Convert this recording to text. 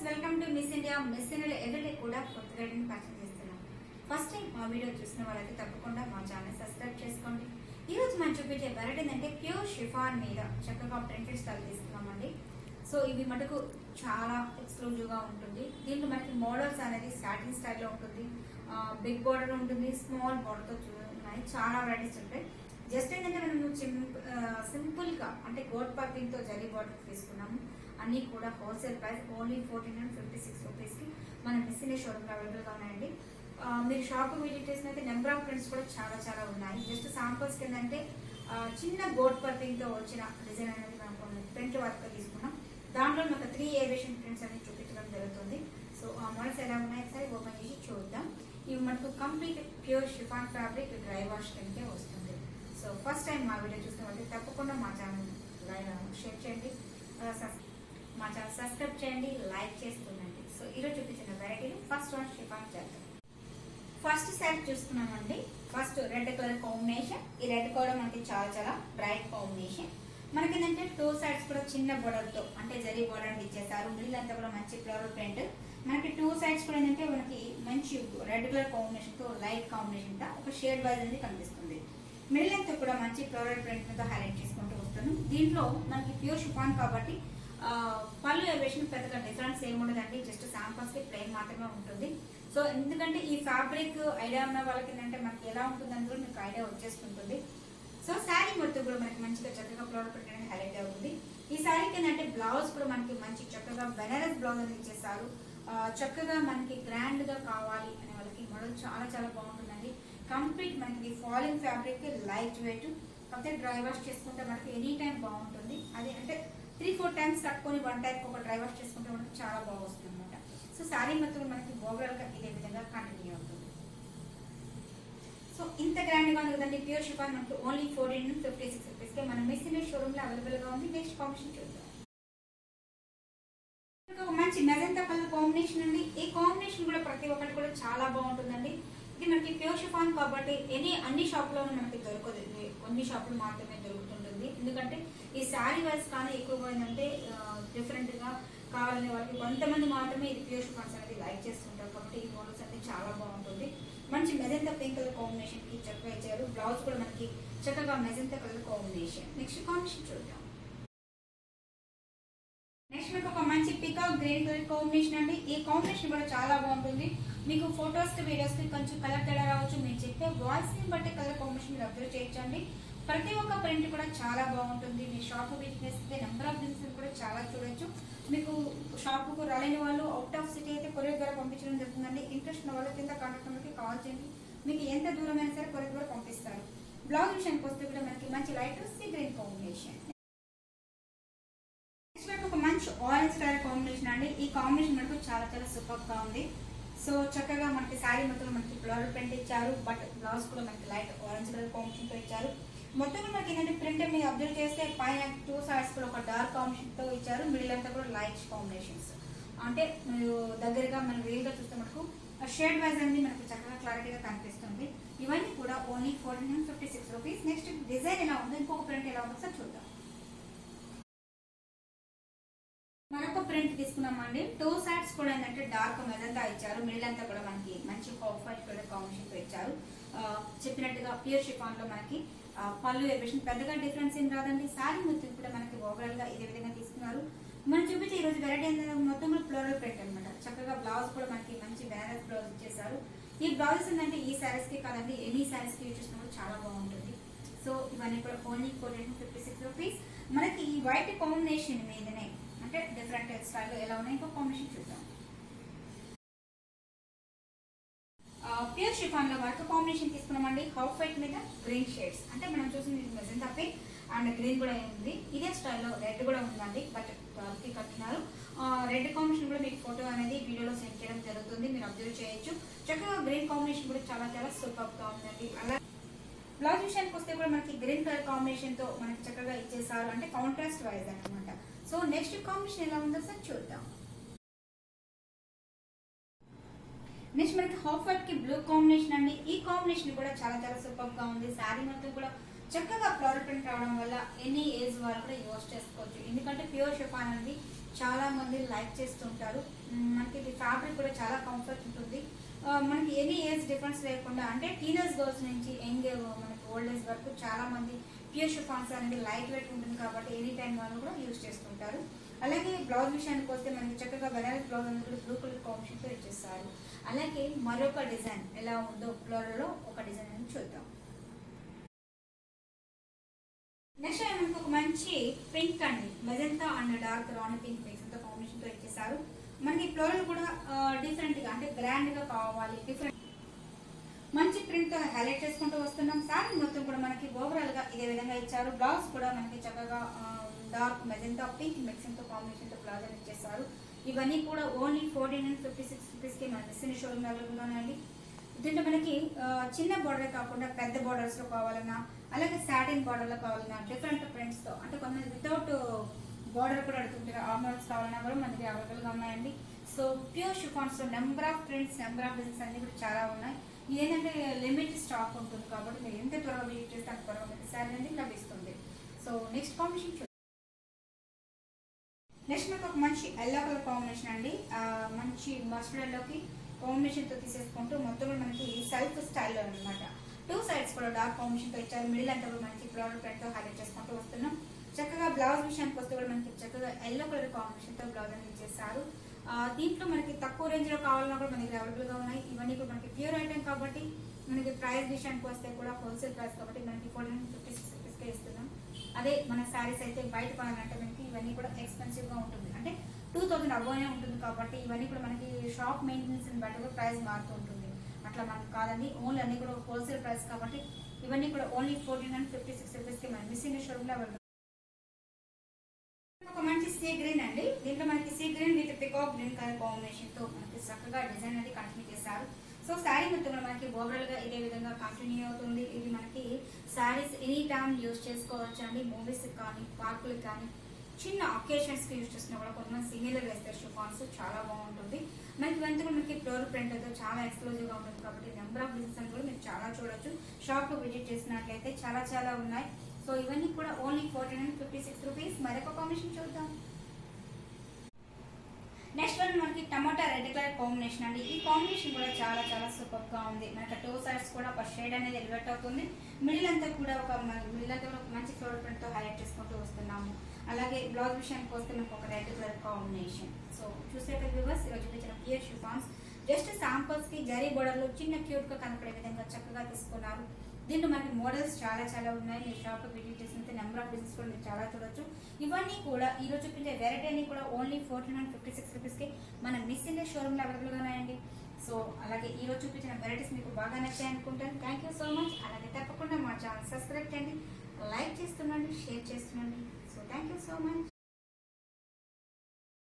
welcome to miss India miss India ఎవరి కూడా కొత్త గడిని పరిచయం చేస్తున్నాం ఫస్ట్ టైం మా వీడియో చూసిన వాళ్ళైతే తప్పకుండా మా ఛానల్ సబ్స్క్రైబ్ చేసుకోండి ఈ రోజు మనం చూపించే వెరైటీ ఏంటంటే ప్యూర్ షిఫాన్ మీద చక్కగా ప్రింటెడ్ స్టైల్ తీసుకున్నామండి సో ఇవి మటుకు చాలా ఎక్స్క్లూజివ్ గా ఉంటుంది దీంట్లో మనకి మోడల్స్ అనేది సాటిన్ స్టైల్లో ఉంటుంది బిగ్ బార్డర్ ఉంటుంది స్మాల్ బార్డర్ తో చూ- ఉన్నాయి చాలా వెరైటీస్ ఉంటాయి జస్ట్ ఏంటంటే మనం సింపుల్ గా అంటే గోడ్ పర్పింగ్ తో జరీ బార్డర్ తీసుకున్నాము అన్ని కూడా wholesale price only fourteen hundred fifty six rupees కి మన మిస్సినే షోరూమ్ లో అవైలబుల్ గా ఉన్నాయండి ఆ, మీరు షాప్ విజిట్ చేసినైతే నెంబర్ ఆఫ్ ప్రింట్స్ కూడా చాలా చాలా ఉన్నాయి జస్ట్ సాంపుల్స్ ఏంటంటే చిన్న గోడ్ పర్పింగ్ తో వచ్చిన డిజైన్ అనేది మనం ప్రింట్ వర్క్ తీసుకున్నాం దాంట్లో ఒక త్రీ ఏవియేషన్ ప్రింట్స్ అనేది చూపించడం జరుగుతుంది సో ఆ మోడల్స్ ఎలా ఉన్నాయి ఒకసారి ఓపెన్ చేసి చూద్దాం ఇవి మనకు complete pure chiffon fabric dry wash కిందకే వస్తుంది సో ఫస్ట్ టైం మా వీడియో చూసిన వాళ్ళు తప్పకుండా మా ఛానల్ షేర్ చేయండి ఆ, సబ్- మా ఛానల్ సబ్స్క్రైబ్ చేయండి లైక్ చేస్తుండండి సో ఈరోజు చూపించిన వెరైటీని ఫస్ట్ వన్ షిఫాన్ చేద్దాం ఫస్ట్ సెట్ చూస్తున్నామండి ఫస్ట్ రెడ్ కలర్ కాంబినేషన్ ఈ రెడ్ కూడా మనకి చాలా చాలా బ్రైట్ కాంబినేషన్ మనకి ఏంటంటే టూ సైడ్స్ కూడా చిన్న border తో అంటే జరీ బోర్డర్ ఇచ్చేసారు మిడిల్ అంతా కూడా మంచి ఫ్లవర్ ప్రింట్ మనకి టూ సైడ్స్ కూడా ఏంటంటే మనకి మంచి రెడ్ కలర్ కాంబినేషన్ తో లైట్ కాంబినేషన్ తో ఒక షేడ్ వైజ్ అనేది కనిపిస్తుంది మిడిల్ అంతా కూడా మంచి ఫ్లవర్ ప్రింట్ తో హైలైట్ చేసుకుంటూ వస్తున్నాం దీంట్లో మనకి ప్యూర్ షిఫాన్ కాబట్టి ఆ, పళ్ళు ఎలివేషన్ పెద్దగా డిఫరెన్స్ ఏమి ఉండదండి జస్ట్ శాంపల్స్ కి ప్లెయిన్ మాత్రమే ఉంటుంది సో ఎందుకంటే ఈ ఫ్యాబ్రిక్ ఐడియా ఉన్న వాళ్ళకి ఏంటంటే మనకి ఎలా ఉంటుంది అందులో మీకు ఐడియా వచ్చేస్తుంటుంది సో శారీ మొత్తం కూడా మనకి మంచిగా చక్కగా ఫ్లోర్ పెట్టడానికి హైలైట్ అవుతుంది ఈ శారీకి ఏంటంటే బ్లౌజ్ కూడా మనకి మంచి చక్కగా బెనారస్ బ్లౌజ్ అనేది ఇచ్చేసారు ఆ, చక్కగా మనకి గ్రాండ్ గా కావాలి అనే వాళ్ళకి మోడల్ చాలా చాలా బాగుంటుందండి కంప్లీట్ మనకి ఫాలింగ్ ఫ్యాబ్రిక్ లైట్ వెయిట్ కాకపోతే డ్రై వాష్ చేసుకుంటే మనకి ఎనీ టైం బాగుంటుంది అది అంటే త్రీ ఫోర్ టైమ్స్ కట్టుకొని వన్ టైం ఒక డ్రై వాష్ చేసుకుంటే మనకి చాలా బాగా వస్తుంది అనమాట సో శారీ మొత్తం మనకి ఓవరాల్ గా ఇదే విధంగా కంటిన్యూ అవుతుంది సో ఇంత గ్రాండ్ గా ఉంది కదండి ప్యూర్ షిఫాన్ మనకి only fourteen fifty six rupees కి మన మిస్ షోరూమ్ లో అవైలబుల్ గా ఉంది నెక్స్ట్ కాంబినేషన్ చూద్దాం ఇంకా ఒక మంచి మెజంతా కలర్ కాంబినేషన్ అండి ఈ కాంబినేషన్ కూడా ప్రతి ఒక్కటి కూడా చాలా బాగుంటుందండి ఇది మనకి ప్యూర్ షిఫాన్ కాబట్టి ఎనీ అన్ని షాప్ లోనూ మనకి దొరకదు ఇది కొన్ని షాపులు మాత్రమే దొరుకుతుంటుంది ఎందుకంటే ఈ శారీ వైజ్ కానీ ఎక్కువగా ఏంటంటే డిఫరెంట్ గా కావాలనే వాళ్ళకి కొంతమంది మాత్రమే ఇది ప్యూర్ షిఫాన్స్ అనేది లైక్ చేస్తుంటారు కాబట్టి ఈ మోడల్స్ అనేది చాలా బాగుంటుంది మంచి మెజంతా పింక్ కలర్ కాంబినేషన్ కి చక్కగా ఇచ్చారు బ్లౌజ్ కూడా మనకి చక్కగా magenta colour combination next combination చూద్దాం నెక్స్ట్ మీకు ఒక మంచి పికాక్ గ్రీన్ కలర్ కాంబినేషన్ అండి ఈ కాంబినేషన్ కూడా చాలా బాగుంటుంది మీకు ఫొటోస్ కి వీడియోస్ కి కొంచెం కలర్ తేడా రావచ్చు మీరు చెప్పే వాయిస్ ని బట్టి కలర్ కాంబినేషన్ మీరు అబ్జర్వ్ చేయొచ్చండి ప్రతి ఒక్క ప్రింట్ కూడా చాలా బాగుంటుంది మీ షాప్ విజిట్ చేస్తే నెంబర్ ఆఫ్ డిజైన్స్ కూడా చాలా చూడొచ్చు మీకు షాప్ కు రాలేని వాళ్ళు అవుట్ ఆఫ్ సిటీ అయితే కొరియర్ ద్వారా పంపించడం జరుగుతుందండి ఇంట్రెస్ట్ ఉన్న వాళ్ళ కింద కాంటాక్ట్ నెంబర్కి కాల్ చేయండి మీకు ఎంత దూరమైనా సరే కొరియర్ ద్వారా పంపిస్తారు బ్లౌజ్ విషయానికి వస్తే కూడా మనకి మంచి light sea green combination next మనకు ఒక మంచి ఆరెంజ్ కలర్ కాంబినేషన్ అండి ఈ కాంబినేషన్ మనకు చాలా చాలా సూపర్ గా ఉంది సో చక్కగా మనకి శారీ మొత్తం మనకి ఫ్లోరల్ ప్రింట్ ఇచ్చారు బట్ బ్లౌజ్ కూడా మనకి లైట్ ఆరెంజ్ కలర్ కాంబినేషన్ తో ఇచ్చారు మొత్తం కూడా మనకి ఏంటంటే ప్రింట్ మీరు అబ్జర్వ్ చేస్తే పైన టూ సైడ్స్ కూడా ఒక డార్క్ కాంబినేషన్ తో ఇచ్చారు మిడిల్ అంతా కూడా లైట్ కాంబినేషన్స్ అంటే మీరు దగ్గరగా మనం రియల్ గా చూస్తే మనకు షేడ్ వైజ్ అనేది మనకు చక్కగా క్లారిటీగా కనిపిస్తుంది ఇవన్నీ కూడా only fourteen fifty six rupees next design ఎలా ఉందో ఇంకొక ప్రింట్ ఎలా ఉందో సార్ చూద్దాం మరొక ప్రింట్ తీసుకున్నామండి టూ సైడ్స్ కూడా ఏంటంటే డార్క్ మెజంతా ఇచ్చారు మిడిల్ అంతా కూడా మనకి మంచి ఆఫ్ వైట్ కలర్ కాంబినేషన్ తో ఇచ్చారు ఆ, చెప్పినట్టుగా ప్యూర్ షిఫాన్ లో మనకి ఆ, పళ్ళు ఎలివేషన్ పెద్దగా డిఫరెన్స్ ఏం రాదండి శారీ మొత్తం కూడా మనకి ఓవరాల్ గా ఇదే విధంగా తీసుకున్నారు మనం చూపించే ఈ రోజు వెరైటీ ఏంటంటే మొత్తం కూడా ఫ్లోరల్ ప్రింట్ అనమాట చక్కగా బ్లౌజ్ కూడా మనకి మంచి బెనారస్ బ్లౌజ్ ఇచ్చేసారు ఈ బ్లౌజెస్ ఏంటంటే ఈ శారీస్ కి కాదండి ఎనీ శారీస్ కి యూజ్ చేసినా కూడా చాలా బాగుంటుంది సో ఇవన్నీ కూడా only four hundred fifty six rupees మనకి ఈ వైట్ కాంబినేషన్ మీదనే అంటే డిఫరెంట్ స్టైల్ ఎలా ఉన్నాయి ఇంకో కాంబినేషన్ చూద్దాం ప్యూర్ షిఫాన్ లో వర్క్ కాంబినేషన్ తీసుకున్నామండి హాఫ్ వైట్ మీద గ్రీన్ షేడ్స్ అంటే మనం చూసింది మెజంతా పింక్ అండ్ గ్రీన్ కూడా ఉంది ఇదే స్టైల్లో రెడ్ కూడా ఉందండి బట్ కి కట్టినారు రెడ్ కాంబినేషన్ కూడా మీకు ఫోటో అనేది వీడియోలో సెండ్ చేయడం జరుగుతుంది మీరు అబ్జర్వ్ చేయొచ్చు చక్కగా గ్రీన్ కాంబినేషన్ కూడా చాలా చాలా సూపర్ గా ఉందండి అలా బ్లౌజ్ విషయానికి వస్తే కూడా మనకి గ్రీన్ కలర్ కాంబినేషన్ తో మనకి చక్కగా ఇచ్చేసారు అంటే కాంట్రాస్ట్ వైజ్ అనమాట సో నెక్స్ట్ కాంబినేషన్ ఎలా ఉందో సార్ చూద్దాం నెక్స్ట్ మనకి హాఫ్ వైట్ కి బ్లూ కాంబినేషన్ అండి ఈ కాంబినేషన్ కూడా చాలా చాలా సూపర్ గా ఉంది శారీ మొత్తం కూడా చక్కగా ఫ్లోరల్ ప్రింట్ రావడం వల్ల ఎనీ ఏజ్ వాళ్ళు కూడా యూజ్ చేసుకోవచ్చు ఎందుకంటే ప్యూర్ షిఫాన్ అనేది చాలా మంది లైక్ చేస్తుంటారు మ్, మనకి ఇది ఫ్యాబ్రిక్ కూడా చాలా కంఫర్ట్ ఉంటుంది ఆ, మనకి ఎనీ ఏజ్ డిఫరెన్స్ లేకుండా అంటే టీనేజ్ గర్ల్స్ నుంచి యంగ్ మనకి ఓల్డ్ ఏజ్ వరకు చాలా మంది ప్యూర్ షిఫాన్స్ అనేది లైట్ వెయిట్ ఉంటుంది కాబట్టి ఎనీ టైం వాళ్ళు కూడా యూజ్ చేస్తుంటారు అలాగే బ్లౌజ్ విషయానికి వస్తే మనకి చక్కగా బెనారస్ బ్లౌజ్ అనేది కూడా బ్లూ కలర్ కాంబినేషన్తో ఇచ్చేస్తారు అలాగే మరొక డిజైన్ ఎలా ఉందో ఫ్లోరల్లో ఒక డిజైన్ అని చూద్దాం నెక్స్ట్ మనకు ఒక మంచి పింక్ అండి మెజంతా అండ్ డార్క్ రాణి పింక్ మిక్స్ తో కాంబినేషన్ తో ఇచ్చేసారు మనకి ఫ్లోరల్ కూడా డిఫరెంట్ గా అంటే గ్రాండ్ గా కావాలి డిఫరెంట్ మంచి ప్రింట్ తో హైలైట్ చేసుకుంటూ వస్తున్నాం సారీ మొత్తం కూడా మనకి ఓవరాల్ గా ఇదే విధంగా ఇచ్చారు బ్లౌజ్ కూడా మనకి చక్కగా డార్క్ మెజంతా పింక్ మిక్సింగ్ తో కాంబినేషన్ తో బ్లౌజ్ అని ఇచ్చేసారు ఇవన్నీ కూడా only fourteen and fifty six rupees కి మన మిషన్ షోరూమ్ అవైలబుల్ గా ఉన్నాయండి దీంట్లో మనకి ఆ, చిన్న బార్డర్ కాకుండా పెద్ద బార్డర్స్ లో కావాలన్నా అలాగే సాటిన్ బార్డర్ లో కావాలన్నా డిఫరెంట్ ప్రింట్స్ తో అంటే కొంతమంది వితౌట్ బార్డర్ కూడా అడుగుతుంటారు ఆర్మల్స్ కావాలన్నా కూడా మనకి అవైలబుల్ గా ఉన్నాయండి సో ప్యూర్ షిఫాన్స్ లో number of prints number of designs అన్ని కూడా చాలా ఉన్నాయి ఇదేంటంటే లిమిట్ స్టాక్ ఉంటుంది కాబట్టి మీరు ఎంత త్వరగా విజిట్ చేస్తే అంత త్వరగా మీకు శారీ అనేది లభిస్తుంది సో నెక్స్ట్ కాంబినేషన్ చూద్దాం నెక్స్ట్ మనకు ఒక మంచి ఎల్లో కలర్ కాంబినేషన్ అండి ఆ, మంచి మస్టర్డ్ ఎల్లోకి కాంబినేషన్ తో తీసేసుకుంటూ మొత్తం కూడా మనకి సెల్ఫ్ స్టైల్లో అన్నమాట టూ సైడ్స్ కూడా డార్క్ కాంబినేషన్ తో ఇచ్చారు మిడిల్ అంతా కూడా మనకి ఫ్లవర్ ప్రింట్ తో హైలైట్ చేసుకుంటూ వస్తున్నాం చక్కగా బ్లౌజ్ విషయానికి వస్తే కూడా మనకి చక్కగా ఎల్లో కలర్ కాంబినేషన్ తో బ్లౌజ్ అనేది ఇచ్చేసారు ఆ, దీంట్లో మనకి తక్కువ రేంజ్ లో కావాలన్నా కూడా మనకి అవైలబుల్ గా ఉన్నాయి ఇవన్నీ కూడా మనకి ప్యూర్ ఐటమ్ కాబట్టి మనకి ప్రైస్ విషయానికి వస్తే కూడా హోల్సేల్ ప్రైస్ కాబట్టి మనకి ఫోర్టీన్ ఫిఫ్టీ సిక్స్ రూపీస్ కే ఇస్తున్నాం అదే మన శారీస్ అయితే బయట కొనాలంటే మనకి ఇవన్నీ కూడా ఎక్స్పెన్సివ్ గా ఉంటుంది అంటే టూ థౌసండ్ అబోనే ఉంటుంది కాబట్టి ఇవన్నీ కూడా మనకి షాప్ మెయింటెనెన్స్ బట్టి కూడా ప్రైస్ మారుతూ ఉంటుంది అట్లా మనకి కాదండి ఓన్లీ అన్ని కూడా హోల్సేల్ ప్రైస్ కాబట్టి ఇవన్నీ కూడా only fourteen and fifty six rupees కి మన మిస్సింగ్ షోరూమ్ లో అవైలబుల్ ఒక మంచి సీ గ్రీన్ అండి దీంట్లో మనకి sea green with peacock green colour combination తో మనకి చక్కగా డిజైన్ అనేది కంటిన్యూ చేశారు సో శారీ మొత్తం కూడా మనకి ఓవరాల్ గా ఇదే విధంగా కంటిన్యూ అవుతుంది ఇది మనకి శారీస్ ఎనీ టైమ్ యూజ్ చేసుకోవచ్చు అండి మూవీస్ కానీ పార్కులకు కానీ చిన్న అకేషన్స్ కి యూజ్ చేసినా కూడా కొంతమంది సింగిల్ వేస్తారు షిఫాన్స్ చాలా బాగుంటుంది మనకి ఇవంతా కూడా మనకి ఫ్లోర్ ప్రింట్ అయితే చాలా ఎక్స్క్లూజివ్ గా ఉంటుంది కాబట్టి నెంబర్ ఆఫ్ డిజైన్స్ కూడా మీరు చాలా చూడొచ్చు షాప్ లో విజిట్ చేసినట్లయితే చాలా చాలా ఉన్నాయి సో ఇవన్నీ కూడా only fourteen and fifty six rupees మరొక కాంబినేషన్ చూద్దాం నెక్స్ట్ వన్ మనకి టమాటా రెడ్ కలర్ కాంబినేషన్ అండి ఈ కాంబినేషన్ కూడా చాలా చాలా సూపర్ గా ఉంది మనకి టూ సైడ్స్ కూడా ఒక షేడ్ అనేది ఎలివేట్ అవుతుంది మిడిల్ అంతా కూడా ఒక మిడిల్ అంతా కూడా ఒక మంచి ఫ్లోర్ ప్రింట్ తో హైలైట్ చేసుకుంటూ వస్తున్నాము అలాగే బ్లౌజ్ విషయానికి వస్తే మనకు ఒక రెడ్ కలర్ కాంబినేషన్ సో చూసే వ్యూవర్స్ ఈరోజు చూపించిన పియర్ షిఫాన్స్ జస్ట్ శాంపుల్స్ కి జరీ బోర్డర్ లో చిన్న క్యూట్ గా కనపడే విధంగా చక్కగా తీసుకున్నారు దీంట్లో మనకి మోడల్స్ చాలా చాలా ఉన్నాయి మీరు షాప్ విజిట్ చేసినంత నెంబర్ ఆఫ్ డిజైన్స్ కూడా మీరు చాలా చూడొచ్చు ఇవన్నీ కూడా ఈ రోజు చూపించే వెరైటీ అన్ని కూడా only fourteen and fifty six rupees కి మన మిస్ ఇండియా షోరూమ్ లో అవైలబుల్ గా ఉన్నాయండి సో అలాగే ఈ రోజు చూపించిన వెరైటీస్ మీకు బాగా నచ్చాయి అనుకుంటాను థ్యాంక్ యూ సో మచ్ అలాగే తప్పకుండా మా ఛానల్ సబ్స్క్రైబ్ చేయండి లైక్ చేస్తుండండి షేర్ చేస్తుండండి so thank you so much